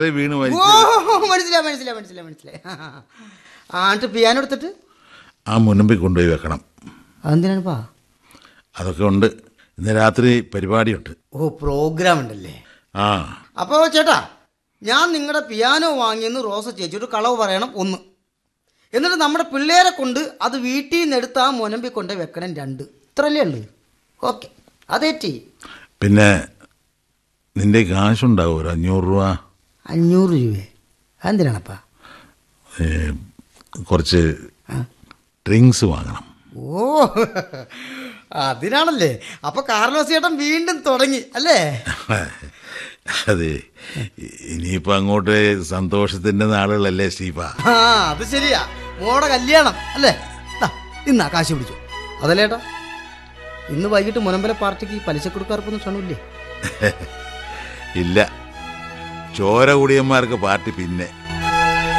വീണ് ഓ മരിച്ചത് മനസ്സിലായി മനസ്സിലായി മനസ്സിലായി മനസ്സിലായി ആ എന്നിട്ട് പിയാനോ എടുത്തിട്ട് ആ മുനമ്പിൽ കൊണ്ടുപോയി വെക്കണം അതെന്തിനാണിപ്പാ അതൊക്കെ ഉണ്ട് ഇന്ന് രാത്രി പരിപാടിയുണ്ട് ഓ പ്രോഗ്രാം ഉണ്ടല്ലേ ആ അപ്പോൾ ചേട്ടാ ഞാൻ നിങ്ങളുടെ പിയാനോ വാങ്ങിയെന്ന് റോസ ചേച്ചിയോട് കളവ് പറയണം ഒന്ന് എന്നിട്ട് നമ്മുടെ പിള്ളേരെ കൊണ്ട് അത് വീട്ടിൽ നിന്ന് എടുത്ത് ആ മുനമ്പി കൊണ്ട് വെക്കണം രണ്ട് ഇത്രല്ലേ ഉള്ളൂ ഓക്കെ അതേറ്റി പിന്നെ നിന്റെ കാശുണ്ടാവും ഒരു അഞ്ഞൂറ് രൂപ അഞ്ഞൂറ് രൂപ അതെന്തിനാണപ്പാ ഏ, കുറച്ച് ഡ്രിങ്ക്സ് വാങ്ങണം ഓ അതിനാണല്ലേ അപ്പൊ കാർലോസ് ചേട്ടൻ വീണ്ടും തുടങ്ങി അല്ലേ അതെ ഇനിയിപ്പോൾ അങ്ങോട്ട് സന്തോഷത്തിൻ്റെ നാളുകളല്ലേ സ്റ്റീഫ ആ അത് ശരിയാ മോടെ കല്യാണം അല്ലേ ദാ, ഇന്നാ കാശ് പിടിച്ചു അതല്ലേട്ടാ ഇന്ന് വൈകിട്ട് മുനമ്പല പാർട്ടിക്ക് പലിശ കൊടുക്കാർക്കൊന്നും ക്ഷണമില്ലേ ഇല്ല ചോര കുടിയന്മാർക്ക് പാർട്ടി പിന്നെ